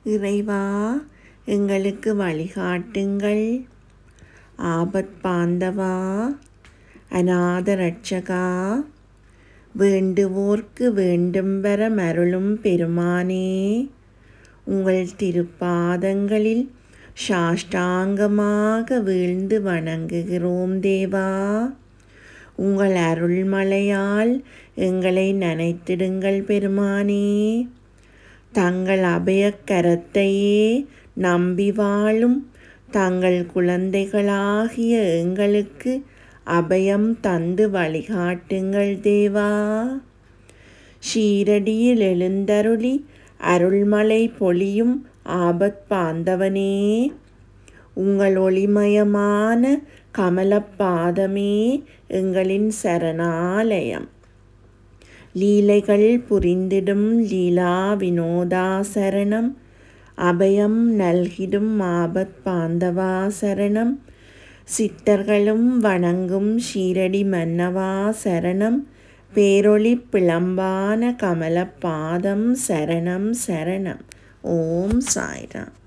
இறைவா எங்களுக்கு வழிகாட்டுங்கள் ஆபத் பாந்தவா அநாத ரட்சகா வேண்டுவோர்க்கு வேண்டும் வர மருளும் பெருமானே உங்கள் திருப்பாதங்களில் சாஷ்டாங்கமாக வீழ்ந்து வணங்குகிறோம் தேவா உங்கள் அருள்மலையால் எங்களை நனைத்திடுங்கள் பெருமானே தங்கள் அபயக்கரத்தையே நம்பி வாழும் தங்கள் குழந்தைகளாகிய எங்களுக்கு அபயம் தந்து வழிகாட்டுங்கள் தேவா ஷீரடியில் எழுந்தருளி அருள்மலை பொழியும் ஆபத் பாந்தவனே உங்கள் ஒளிமயமான கமலப்பாதமே எங்களின் சரணாலயம் லீலைகள் புரிந்திடும் லீலா வினோதா சரணம் அபயம் நல்கிடும் ஆபத் பாந்தவா சரணம் சித்தர்களும் வணங்கும் ஷீரடி மன்னவா சரணம் பேரொளி பிளம்பான கமலப்பாதம் சரணம் சரணம் ஓம் சாய்ராம்